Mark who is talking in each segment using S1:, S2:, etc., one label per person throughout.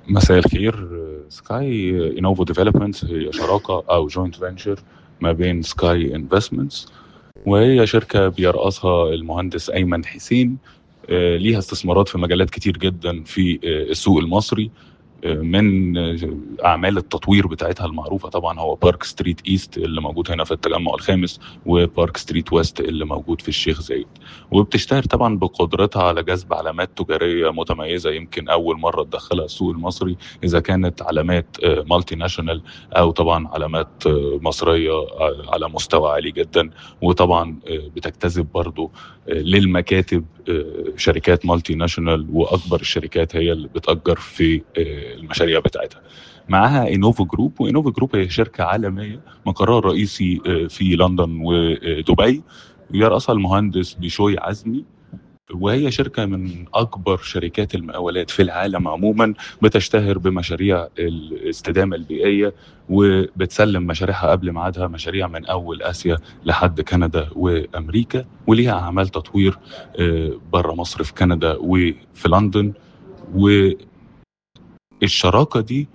S1: مساء الخير سكاي انوفو ديفلوبمنتس هي شراكه او جوينت فينشر ما بين سكاي انفستمنتس وهي شركه بيرأسها المهندس ايمن حسين آه، ليها استثمارات في مجالات كتير جدا في آه، السوق المصري من اعمال التطوير بتاعتها المعروفه طبعا هو بارك ستريت ايست اللي موجود هنا في التجمع الخامس وبارك ستريت ويست اللي موجود في الشيخ زايد وبتشتهر طبعا بقدرتها على جذب علامات تجاريه متميزه يمكن اول مره تدخلها السوق المصري اذا كانت علامات مالتي ناشونال او طبعا علامات مصريه على مستوى عالي جدا وطبعا بتجتذب برضو للمكاتب شركات مالتي ناشونال واكبر الشركات هي اللي بتاجر في المشاريع بتاعتها معاها انوفو جروب وانوفو جروب هي شركه عالميه مقرها الرئيسي في لندن ودبي يرأسها المهندس بشوي عزمي وهي شركه من اكبر شركات المقاولات في العالم عموما بتشتهر بمشاريع الاستدامه البيئيه وبتسلم مشاريعها قبل ميعادها مشاريع من اول اسيا لحد كندا وامريكا وليها اعمال تطوير بره مصر في كندا وفي لندن والشراكه دي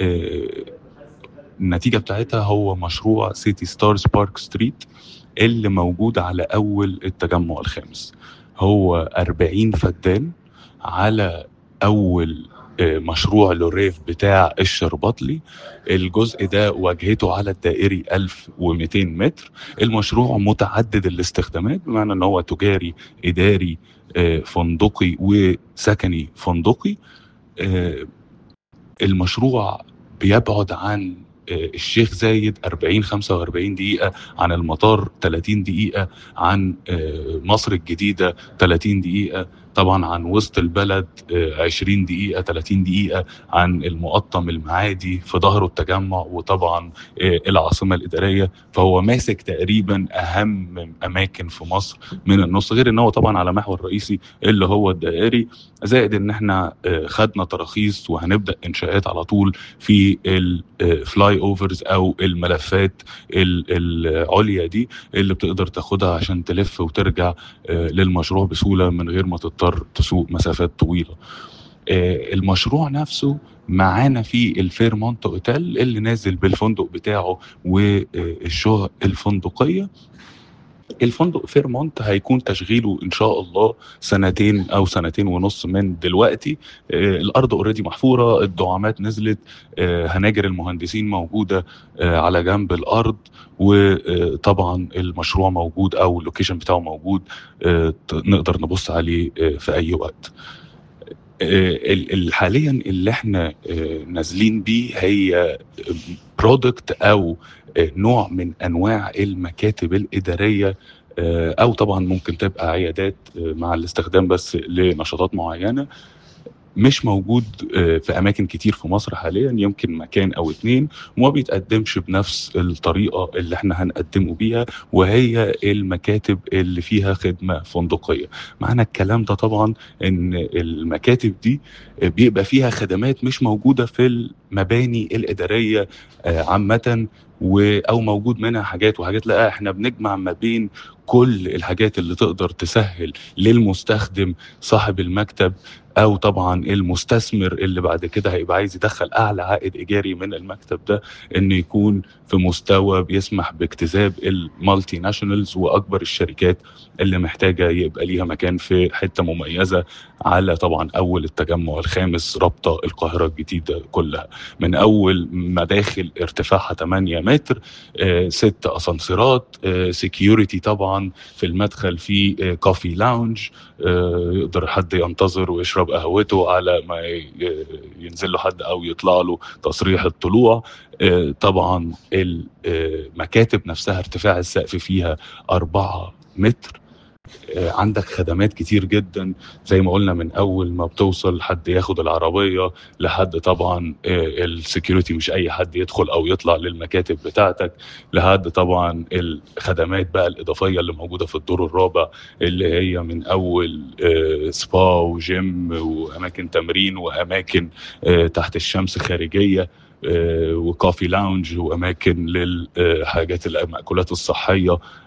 S1: النتيجه بتاعتها هو مشروع سيتي ستارز بارك ستريت اللي موجود على اول التجمع الخامس هو 40 فدان على اول مشروع لوريف بتاع الشربطلي الجزء ده واجهته على الدائري 1200 متر المشروع متعدد الاستخدامات بمعنى ان هو تجاري اداري فندقي وسكني فندقي المشروع بيبعد عن الشيخ زايد 40 45 دقيقة عن المطار 30 دقيقة عن مصر الجديدة 30 دقيقة طبعا عن وسط البلد 20 دقيقة 30 دقيقة عن المقطم المعادي في ظهره التجمع وطبعا العاصمة الإدارية فهو ماسك تقريبا أهم أماكن في مصر من النص غير إن هو طبعا على محور رئيسي اللي هو الدائري زائد إن إحنا خدنا تراخيص وهنبدأ إنشاءات على طول في الفلاي أوفرز أو الملفات العليا دي اللي بتقدر تاخدها عشان تلف وترجع للمشروع بسهولة من غير ما تضطر تضطر تسوق مسافات طويله المشروع نفسه معانا في الفيرمونت اوتيل اللي نازل بالفندق بتاعه والشقق الفندقيه الفندق فيرمونت هيكون تشغيله ان شاء الله سنتين او سنتين ونص من دلوقتي الارض اوريدي محفوره الدعامات نزلت هناجر المهندسين موجوده على جنب الارض وطبعا المشروع موجود او اللوكيشن بتاعه موجود نقدر نبص عليه في اي وقت حاليا اللي احنا نازلين بيه هي برودكت او نوع من انواع المكاتب الاداريه او طبعا ممكن تبقى عيادات مع الاستخدام بس لنشاطات معينه مش موجود في اماكن كتير في مصر حاليا يمكن مكان او اتنين وما بيتقدمش بنفس الطريقه اللي احنا هنقدمه بيها وهي المكاتب اللي فيها خدمه فندقيه معنى الكلام ده طبعا ان المكاتب دي بيبقى فيها خدمات مش موجوده في المباني الاداريه عامه او موجود منها حاجات وحاجات لا احنا بنجمع ما بين كل الحاجات اللي تقدر تسهل للمستخدم صاحب المكتب او طبعا المستثمر اللي بعد كده هيبقى عايز يدخل اعلى عائد ايجاري من المكتب ده انه يكون في مستوى بيسمح باجتذاب المالتي ناشونالز واكبر الشركات اللي محتاجه يبقى ليها مكان في حته مميزه على طبعا اول التجمع الخامس رابطه القاهره الجديده كلها من اول مداخل ارتفاعها 8 متر آه ست اسانسيرات آه سكيورتي طبعا في المدخل في آه كافي لاونج آه يقدر حد ينتظر ويشرب قهوته على ما ينزل له حد او يطلع له تصريح الطلوع طبعا المكاتب نفسها ارتفاع السقف فيها أربعة متر عندك خدمات كتير جدا زي ما قلنا من اول ما بتوصل حد ياخد العربيه لحد طبعا السكيورتي مش اي حد يدخل او يطلع للمكاتب بتاعتك لحد طبعا الخدمات بقى الاضافيه اللي موجوده في الدور الرابع اللي هي من اول سبا وجيم واماكن تمرين واماكن تحت الشمس خارجيه وكافي لاونج واماكن للحاجات المأكولات الصحيه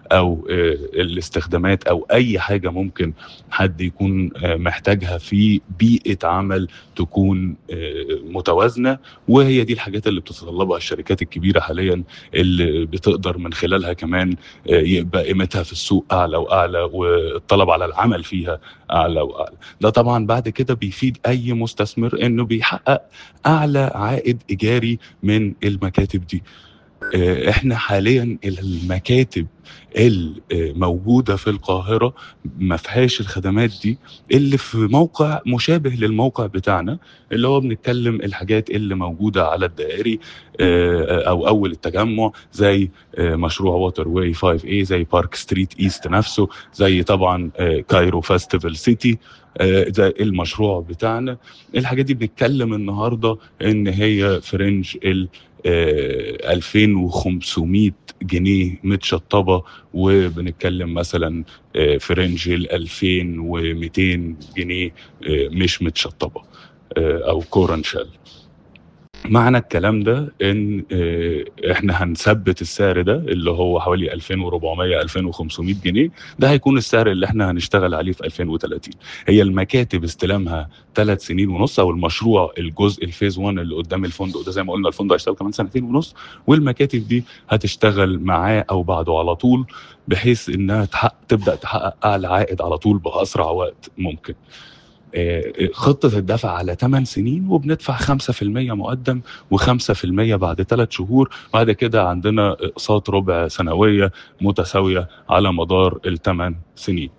S1: او آه، الاستخدامات او اي حاجه ممكن حد يكون آه، محتاجها في بيئه عمل تكون آه، متوازنه وهي دي الحاجات اللي بتتطلبها الشركات الكبيره حاليا اللي بتقدر من خلالها كمان آه، يبقى قيمتها في السوق اعلى واعلى والطلب على العمل فيها اعلى واعلى ده طبعا بعد كده بيفيد اي مستثمر انه بيحقق اعلى عائد ايجاري من المكاتب دي آه، احنا حاليا المكاتب الموجوده في القاهره ما فيهاش الخدمات دي اللي في موقع مشابه للموقع بتاعنا اللي هو بنتكلم الحاجات اللي موجوده على الدائري آه، او اول التجمع زي آه، مشروع ووتر واي 5 a زي بارك ستريت ايست نفسه زي طبعا آه، كايرو فيستيفال سيتي آه، زي المشروع بتاعنا الحاجات دي بنتكلم النهارده ان هي في رينج ال آه، 2500 جنيه متشطبه وبنتكلم مثلا آه، في رينج ال 2200 جنيه آه، مش متشطبه آه، او كورنشال معنى الكلام ده ان آه، احنا هنثبت السعر ده اللي هو حوالي 2400 2500 جنيه ده هيكون السعر اللي احنا هنشتغل عليه في 2030 هي المكاتب استلامها ثلاث سنين ونص او المشروع الجزء الفيز 1 اللي قدام الفندق ده زي ما قلنا الفندق هيشتغل كمان سنتين ونص والمكاتب دي هتشتغل معاه او بعده على طول بحيث انها تحقق تبدا تحقق اعلى عائد على طول باسرع وقت ممكن آه، خطة الدفع على 8 سنين وبندفع 5% مقدم و5% بعد 3 شهور بعد كده عندنا اقساط ربع سنوية متساوية على مدار الثمان سنين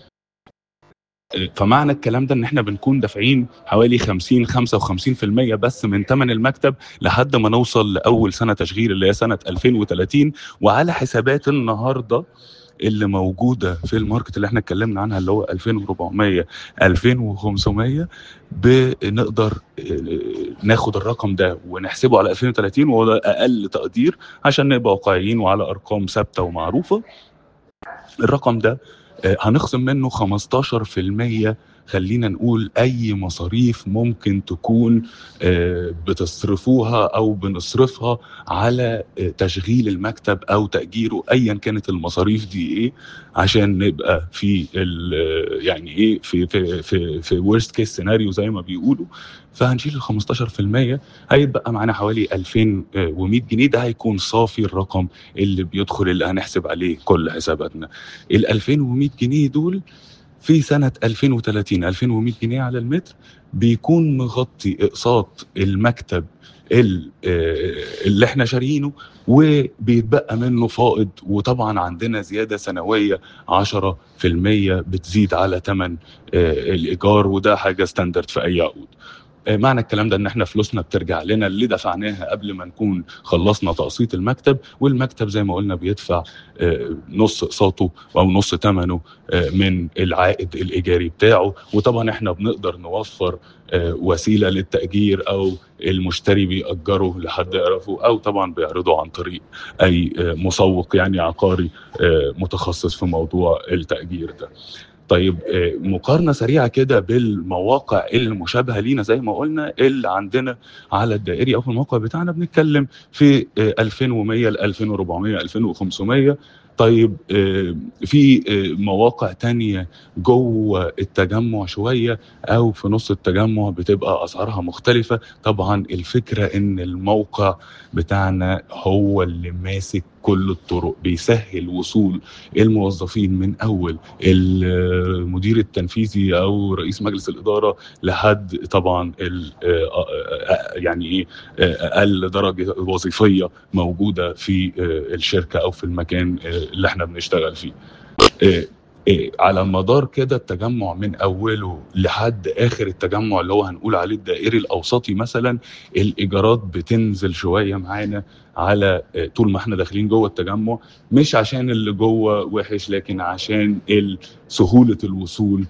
S1: آه، فمعنى الكلام ده ان احنا بنكون دافعين حوالي 50 55% بس من ثمن المكتب لحد ما نوصل لاول سنه تشغيل اللي هي سنه 2030 وعلى حسابات النهارده اللي موجوده في الماركت اللي احنا اتكلمنا عنها اللي هو 2400 2500 بنقدر آه، ناخد الرقم ده ونحسبه على 2030 وهو ده اقل تقدير عشان نبقى واقعيين وعلى ارقام ثابته ومعروفه الرقم ده آه، هنخصم منه 15% خلينا نقول اي مصاريف ممكن تكون آه، بتصرفوها او بنصرفها على آه، تشغيل المكتب او تاجيره ايا كانت المصاريف دي ايه عشان نبقى في ال- يعني ايه في في في, في ورست كيس سيناريو زي ما بيقولوا فهنشيل ال 15% هيتبقى معانا حوالي 2100 جنيه ده هيكون صافي الرقم اللي بيدخل اللي هنحسب عليه كل حساباتنا ال 2100 جنيه دول في سنة 2030 2100 جنيه على المتر بيكون مغطي اقساط المكتب ال- آه، اللي احنا شاريينه وبيتبقى منه فائض وطبعا عندنا زيادة سنوية 10% بتزيد على ثمن الإيجار وده حاجة ستاندرد في أي عقود آه، معنى الكلام ده ان احنا فلوسنا بترجع لنا اللي دفعناها قبل ما نكون خلصنا تقسيط المكتب والمكتب زي ما قلنا بيدفع آه، نص اقساطه او نص ثمنه آه، من العائد الايجاري بتاعه وطبعا احنا بنقدر نوفر آه، وسيله للتاجير او المشتري بيأجره لحد يعرفه او طبعا بيعرضه عن طريق اي آه، مسوق يعني عقاري آه، متخصص في موضوع التأجير ده طيب آه، مقارنة سريعة كده بالمواقع المشابهة لينا زي ما قلنا اللي عندنا على الدائري أو في الموقع بتاعنا بنتكلم في آه، 2100 ل 2400 2500 طيب آه، في آه، مواقع تانية جوه التجمع شوية أو في نص التجمع بتبقى أسعارها مختلفة طبعا الفكرة إن الموقع بتاعنا هو اللي ماسك كل الطرق بيسهل وصول الموظفين من أول المدير التنفيذي او رئيس مجلس الاداره لحد طبعا ال- آه، آه، يعني ايه آه، اقل درجه وظيفيه موجوده في آه، الشركه او في المكان آه، اللي احنا بنشتغل فيه آه، آه، على مدار كده التجمع من اوله لحد اخر التجمع اللي هو هنقول عليه الدائري الاوسطي مثلا الايجارات بتنزل شويه معانا على آه، طول ما احنا داخلين جوه التجمع مش عشان اللي جوه وحش لكن عشان ال- سهوله الوصول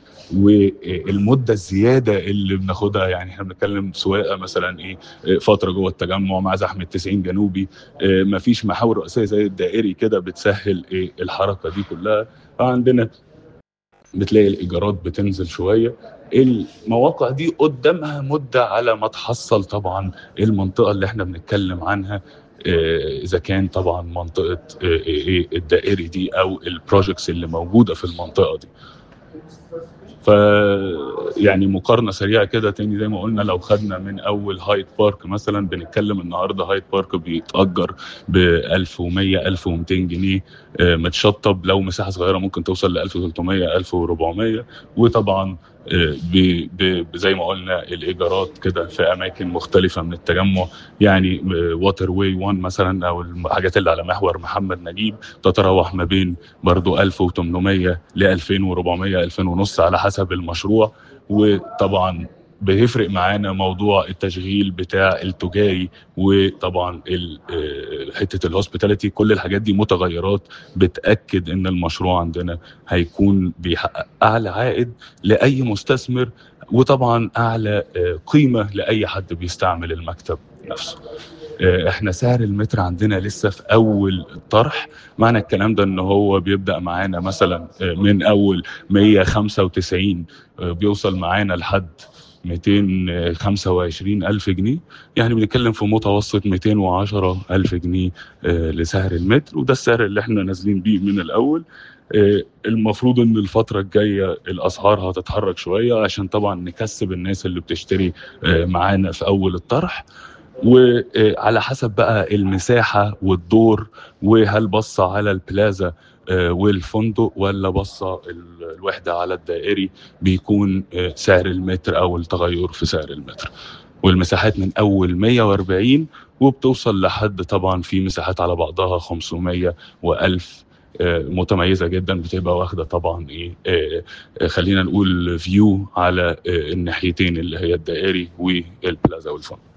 S1: والمده الزياده اللي بناخدها يعني احنا بنتكلم سواقه مثلا ايه آه، فتره جوه التجمع مع زحمه 90 جنوبي آه، مفيش محاور رئيسيه زي الدائري كده بتسهل ايه الحركه دي كلها فعندنا بتلاقي الايجارات بتنزل شويه المواقع دي قدامها مده على ما تحصل طبعا المنطقه اللي احنا بنتكلم عنها اذا كان طبعا منطقه ايه الدائري دي او البروجكتس اللي موجوده في المنطقه دي ف يعني مقارنه سريعه كده تاني زي ما قلنا لو خدنا من اول هايد بارك مثلا بنتكلم النهارده هايد بارك بيتاجر ب 1100 1200 جنيه متشطب لو مساحه صغيره ممكن توصل ل 1300 1400 وطبعا ب ب زي ما قلنا الايجارات كده في اماكن مختلفه من التجمع يعني واتر واي 1 مثلا او الحاجات اللي على محور محمد نجيب تتراوح ما بين برضو 1800 ل 2400 2000 ونص على حسب المشروع وطبعا بيفرق معانا موضوع التشغيل بتاع التجاري وطبعا حته الهوسبيتاليتي كل الحاجات دي متغيرات بتاكد ان المشروع عندنا هيكون بيحقق اعلى عائد لاي مستثمر وطبعا اعلى قيمه لاي حد بيستعمل المكتب نفسه احنا سعر المتر عندنا لسه في اول الطرح معنى الكلام ده ان هو بيبدا معانا مثلا من اول 195 بيوصل معانا لحد 225 ألف جنيه يعني بنتكلم في متوسط 210 ألف جنيه لسعر المتر وده السعر اللي احنا نازلين بيه من الأول المفروض ان الفترة الجاية الأسعار هتتحرك شوية عشان طبعا نكسب الناس اللي بتشتري معانا في أول الطرح وعلى حسب بقى المساحة والدور وهل بصة على البلازا والفندق ولا بصة الوحدة على الدائري بيكون سعر المتر أو التغير في سعر المتر والمساحات من أول 140 وبتوصل لحد طبعا في مساحات على بعضها 500 و1000 متميزه جدا بتبقى واخده طبعا ايه خلينا نقول فيو على الناحيتين اللي هي الدائري والبلازا والفندق